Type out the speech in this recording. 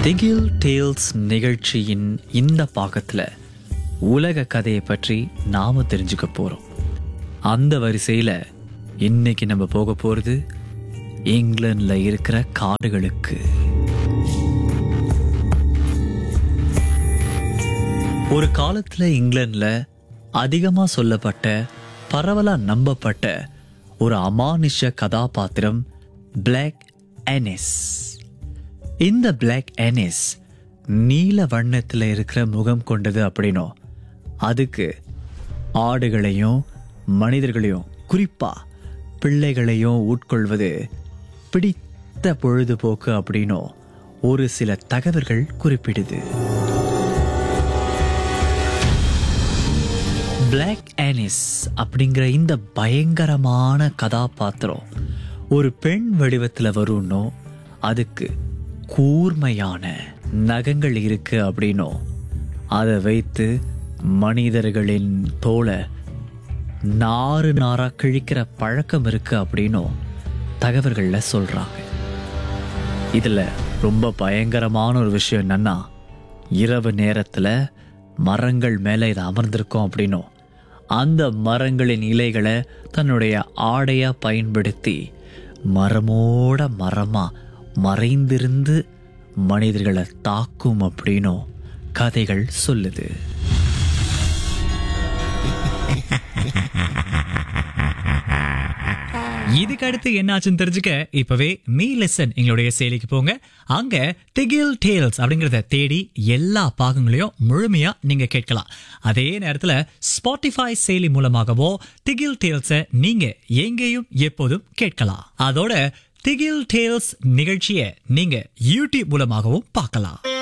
திகில் டேல்ஸ் நிகழ்ச்சியின் இந்த பாகத்தில் உலக கதையை பற்றி நாம தெரிஞ்சுக்க போகிறோம் அந்த வரிசையில் இன்னைக்கு நம்ம போக போகிறது இங்கிலாந்தில் இருக்கிற காடுகளுக்கு ஒரு காலத்தில் இங்கிலாந்தில் அதிகமாக சொல்லப்பட்ட பரவலாக நம்பப்பட்ட ஒரு அமானுஷ கதாபாத்திரம் பிளாக் அனிஸ் இந்த பிளாக் அனிஸ் நீல வண்ணத்தில் இருக்கிற முகம் கொண்டது அப்படின்னும் அதுக்கு ஆடுகளையும் மனிதர்களையும் குறிப்பா பிள்ளைகளையும் உட்கொள்வது பிடித்த பொழுதுபோக்கு அப்படின்னும் ஒரு சில தகவல்கள் குறிப்பிடுது பிளாக் ஆனிஸ் அப்படிங்கிற இந்த பயங்கரமான கதாபாத்திரம் ஒரு பெண் வடிவத்தில் வரும்னோ அதுக்கு கூர்மையான நகங்கள் இருக்கு அப்படின்னும் அதை வைத்து மனிதர்களின் தோலை நாறு நாரா கிழிக்கிற பழக்கம் இருக்கு அப்படின்னும் தகவல்களில் சொல்றாங்க இதில் ரொம்ப பயங்கரமான ஒரு விஷயம் என்னன்னா இரவு நேரத்தில் மரங்கள் மேலே இது அமர்ந்திருக்கும் அப்படின்னும் அந்த மரங்களின் இலைகளை தன்னுடைய ஆடையாக பயன்படுத்தி மரமோட மரமா மறைந்திருந்து மனிதர்களை தாக்கும் அப்படின்னும் கதைகள் சொல்லுது இதுக்கு அடுத்து என்னாச்சுன்னு தெரிஞ்சுக்க இப்பவே மீ லெசன் எங்களுடைய செயலிக்கு போங்க அங்க திகில் டேல்ஸ் அப்படிங்கறத தேடி எல்லா பாகங்களையும் முழுமையா நீங்க கேட்கலாம் அதே நேரத்துல ஸ்பாட்டிஃபை செயலி மூலமாகவோ திகில் டேல்ஸ நீங்க எங்கேயும் எப்போதும் கேட்கலாம் அதோட திகில் டேல்ஸ் நிகழ்ச்சியை நீங்க யூடியூப் மூலமாகவும் பார்க்கலாம்